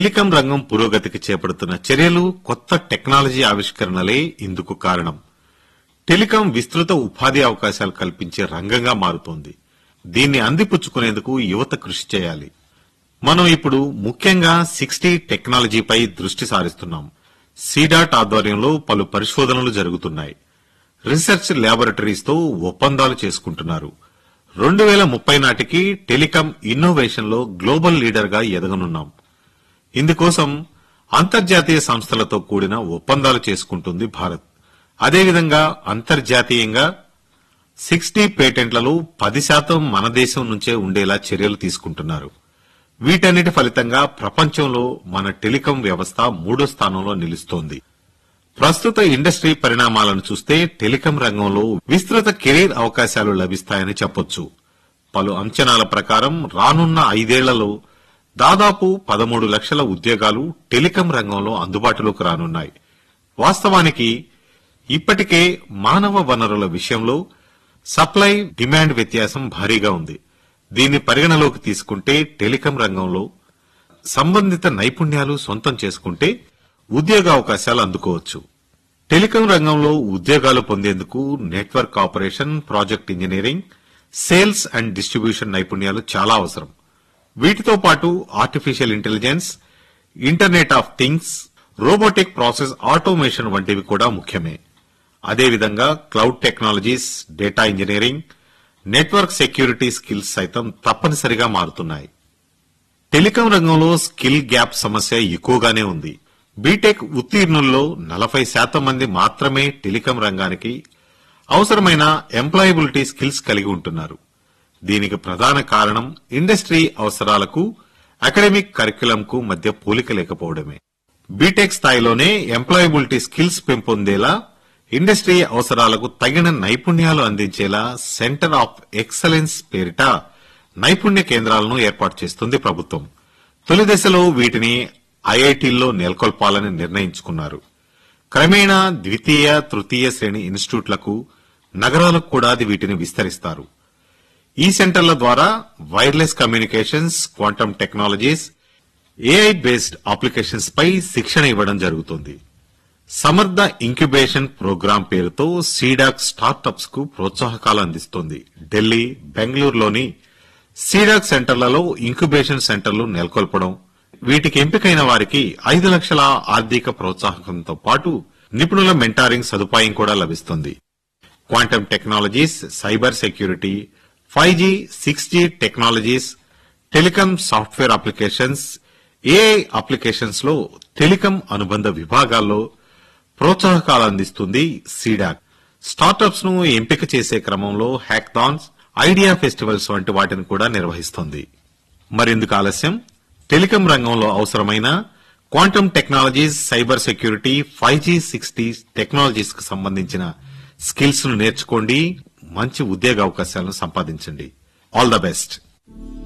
telecom రంగం పురోగతికి చేపడుతున్న చర్యలు కొత్త టెక్నాలజీ ఆవిష్కరణలే ఇందుకు కారణం టెలికాం విస్తృత ఉపాధి అవకాశాలు కల్పించే రంగంగా మారుతోంది దీన్ని అందిపుచ్చుకునేందుకు యువత కృషి చేయాలి మనం ఇప్పుడు ముఖ్యంగా సిక్స్టీ టెక్నాలజీపై దృష్టి సారిస్తున్నాం సీడాట్ ఆధ్వర్యంలో పలు పరిశోధనలు జరుగుతున్నాయి రీసెర్చ్ ల్యాబొరేటరీస్ తో ఒప్పందాలు చేసుకుంటున్నారు రెండు వేల ముప్పై నాటికి టెలికాం ఇన్నోవేషన్ లో గ్లోబల్ లీడర్ గా ఎదగనున్నాం ఇందుకోసం అంతర్జాతీయ సంస్థలతో కూడిన ఒప్పందాలు చేసుకుంటుంది భారత్ అదేవిధంగా అంతర్జాతీయంగా సిక్స్టీ పేటెంట్లలో పది శాతం మన దేశం నుంచే ఉండేలా చర్యలు తీసుకుంటున్నారు వీటన్నిటి ఫలితంగా ప్రపంచంలో మన టెలికాం వ్యవస్థ మూడో స్థానంలో నిలుస్తోంది ప్రస్తుత ఇండస్ట్రీ పరిణామాలను చూస్తే టెలికాం రంగంలో విస్తృత కెరీర్ అవకాశాలు లభిస్తాయని చెప్పొచ్చు పలు అంచనాల ప్రకారం రానున్న ఐదేళ్లలో దాదాపు పదమూడు లక్షల ఉద్యోగాలు టెలికాం రంగంలో అందుబాటులోకి రానున్నాయి వాస్తవానికి ఇప్పటికే మానవ వనరుల విషయంలో సప్లై డిమాండ్ వ్యత్యాసం భారీగా ఉంది దీన్ని పరిగణలోకి తీసుకుంటే టెలికాం రంగంలో సంబంధిత నైపుణ్యాలు సొంతం చేసుకుంటే ఉద్యోగ అవకాశాలు అందుకోవచ్చు టెలికాం రంగంలో ఉద్యోగాలు పొందేందుకు network operation project engineering sales and distribution నైపుణ్యాలు చాలా అవసరం వీటితో పాటు artificial intelligence internet of things robotic process automation వంటివి కూడా ముఖ్యమే అదేవిధంగా cloud technologies data engineering network security skills సైతం తప్పనిసరిగా మారుతున్నాయి టెలికాం రంగంలో స్కిల్ గ్యాప్ సమస్య ఎక్కువగానే ఉంది బీటెక్ ఉత్తీర్ణుల్లో నలభై శాతం మంది మాత్రమే టెలికాం రంగానికి అవసరమైన ఎంప్లాయబిలిటీ స్కిల్స్ కలిగి ఉంటున్నారు దీనికి ప్రధాన కారణం ఇండస్ట్రీ అవసరాలకు అకాడమిక్ కరిక్యులంకు మధ్య పోలిక లేకపోవడమే బీటెక్ స్థాయిలోనే ఎంప్లాయబిలిటీ స్కిల్స్ పెంపొందేలా ఇండస్ట్రీ అవసరాలకు తగిన నైపుణ్యాలు అందించేలా సెంటర్ ఆఫ్ ఎక్సలెన్స్ పేరిట నైపుణ్య కేంద్రాలను ఏర్పాటు చేస్తుంది ప్రభుత్వం తొలి దశలో వీటిని ఐఐటీల్లో నెలకొల్పాలని నిర్ణయించుకున్నారు క్రమేణా ద్వితీయ తృతీయ శ్రేణి ఇన్స్టిట్యూట్లకు నగరాలకు కూడా అది వీటిని విస్తరిస్తారు ఈ సెంటర్ల ద్వారా wireless communications quantum technologies AI based applications పై శిక్షణ ఇవ్వడం జరుగుతుంది సమర్థ ఇంక్యుబేషన్ ప్రోగ్రాం పేరుతో సీడాక్ స్టార్టప్స్ కు ప్రోత్సాహకాలు అందిస్తోంది ఢిల్లీ బెంగళూరులోని సీడాక్ సెంటర్లలో ఇంక్యుబేషన్ సెంటర్లు నెలకొల్పడం వీటికి ఎంపికైన వారికి ఐదు లక్షల ఆర్థిక ప్రోత్సాహకంతో పాటు నిపుణుల మెంటారింగ్ సదుపాయం కూడా లభిస్తుంది quantum technologies cyber security five G six G technologies telecom software applications AI applications లో టెలికాం అనుబంధ విభాగాల్లో ప్రోత్సాహకాలు అందిస్తుంది సీడాక్ స్టార్టప్స్ ను ఎంపిక చేసే క్రమంలో హ్యాక్థాన్స్ ఐడియా ఫెస్టివల్స్ వంటి వాటిని కూడా నిర్వహిస్తుంది మరెందుకు ఆలస్యం టెలికాం రంగంలో అవసరమైన quantum technologies cyber security five G six technologies కు సంబంధించిన స్కిల్స్ ను నేర్చుకోండి మంచి ఉద్యోగ అవకాశాలను సంపాదించండి ఆల్ ద బెస్ట్